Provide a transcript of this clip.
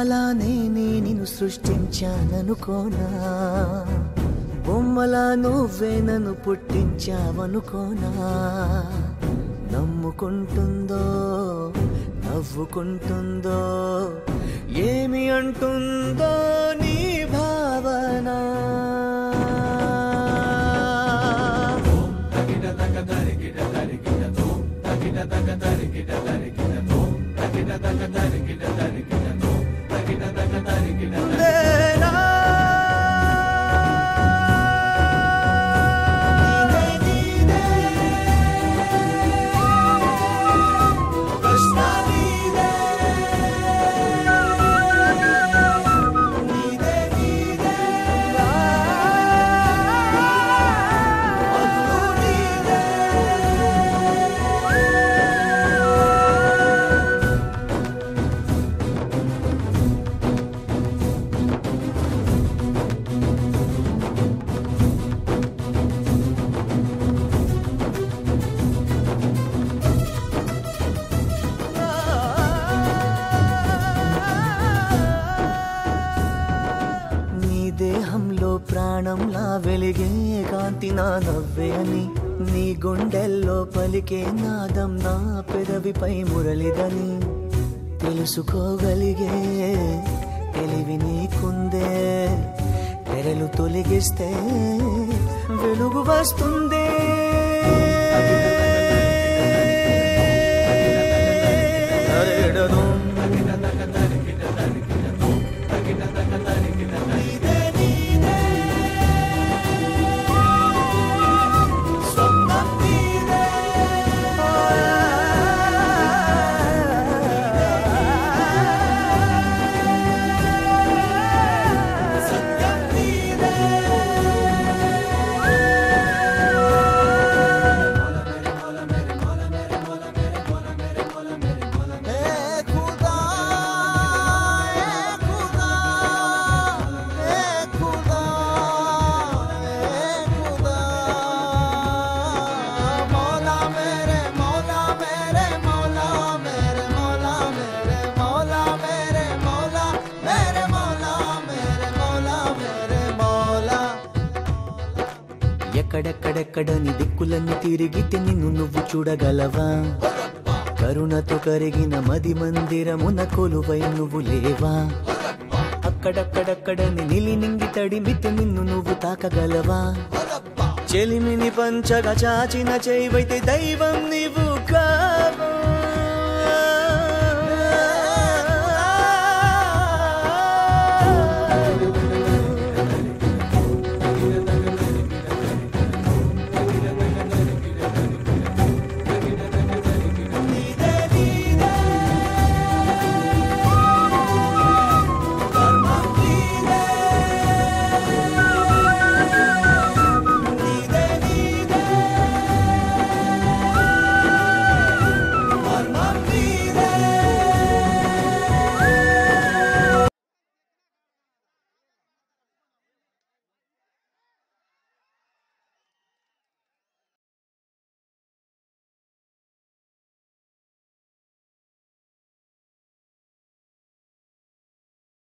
బొమ్మలానే నిన్ను సృష్టించాననుకోనా బొమ్మలా నువ్వే నన్ను పుట్టించావనుకోనా నమ్ముకుంటుందో నవ్వుకుంటుందో ఏమి అంటుందో నీ భావన లేనా? నీదే నీదే కృష్ణ నీదే నీదే నీదే మధు నీదే నీ దేహంలో ప్రాణంలా వెలిగే కాంతి నా నవ్వే అని నీ గుండెల్లో పలికే నాదం నా పెదవిపై మురళిదని తెలుసుకోగలిగే తెలివి నీకుందే తెరలు తొలగిస్తే వెలుగు వస్తుంది నీదే నీదే స్వప్నం నీదే సత్యం నీదే ఏ ఖుదా ఏ ఖుదా ఏ ఖుదా ఏ ఖుదా మౌలా మేరే మౌలా మేరే మౌలా మేరే మౌలా మేరే మౌలా మేరే మౌలా మేరే మౌలా మేరే మౌలా మేరే మౌలా ఎక్కడెక్కడెక్కడని దిక్కులన్నీ తిరిగితే నిన్ను నువ్వు చూడగలవా కరుణతో కరిగిన మది మందిరమున కొలువై నువ్వు లేవా అక్కడక్కడక్కడని నిలి నింగి తడిమితే నిన్ను నువ్వు తాకగలవా చెలిమిని పంచగా చాచిన చేయవైతే దైవం నీవు కావా